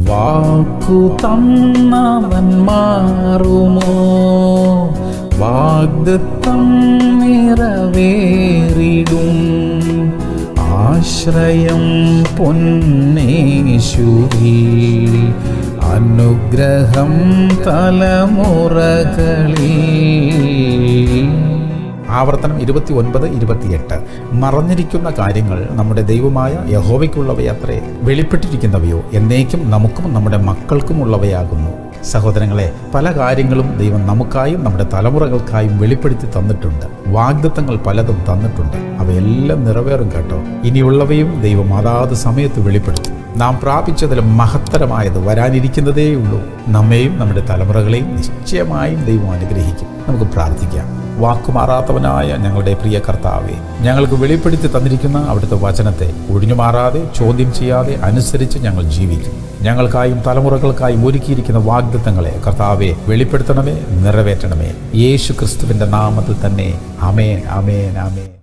വാക്കു തന്നവൻ മാറുമോ വാഗ്ദത്തം നിറവേറിടും ആശ്രയം പൊന്നേശുവി അനുഗ്രഹം തലമുറകളിൽ ആവർത്തനം ഇരുപത്തി ഒൻപത് ഇരുപത്തിയെട്ട് മറഞ്ഞിരിക്കുന്ന കാര്യങ്ങൾ നമ്മുടെ ദൈവമായ യഹോവയ്ക്കുള്ളവയത്രേ വെളിപ്പെട്ടിരിക്കുന്നവയോ എന്നേക്കും നമുക്കും നമ്മുടെ മക്കൾക്കുമുള്ളവയാകുന്നു സഹോദരങ്ങളെ പല കാര്യങ്ങളും ദൈവം നമുക്കായും നമ്മുടെ തലമുറകൾക്കായും വെളിപ്പെടുത്തി തന്നിട്ടുണ്ട് വാഗ്ദത്തങ്ങൾ പലതും തന്നിട്ടുണ്ട് അവയെല്ലാം നിറവേറും കേട്ടോ ഇനിയുള്ളവയും ദൈവം അതാത് സമയത്ത് വെളിപ്പെടുത്തും നാം പ്രാപിച്ചതിലും മഹത്തരമായത് വരാനിരിക്കുന്നതേയുള്ളൂ നമ്മെയും നമ്മുടെ തലമുറകളെയും നിശ്ചയമായും ദൈവം അനുഗ്രഹിക്കും നമുക്ക് പ്രാർത്ഥിക്കാം വാക്കുമാറാത്തവനായ ഞങ്ങളുടെ പ്രിയ കർത്താവെ ഞങ്ങൾക്ക് വെളിപ്പെടുത്തി തന്നിരിക്കുന്ന അവിടുത്തെ വചനത്തെ ഒഴിഞ്ഞുമാറാതെ ചോദ്യം ചെയ്യാതെ അനുസരിച്ച് ഞങ്ങൾ ജീവിക്കും ഞങ്ങൾക്കായും തലമുറകൾക്കായും ഒരുക്കിയിരിക്കുന്ന വാഗ്ദത്തങ്ങളെ കർത്താവെ വെളിപ്പെടുത്തണമേ നിറവേറ്റണമേ യേശു ക്രിസ്തുവിന്റെ നാമത്തിൽ തന്നെ അമേൻ അമേൻ അമേൻ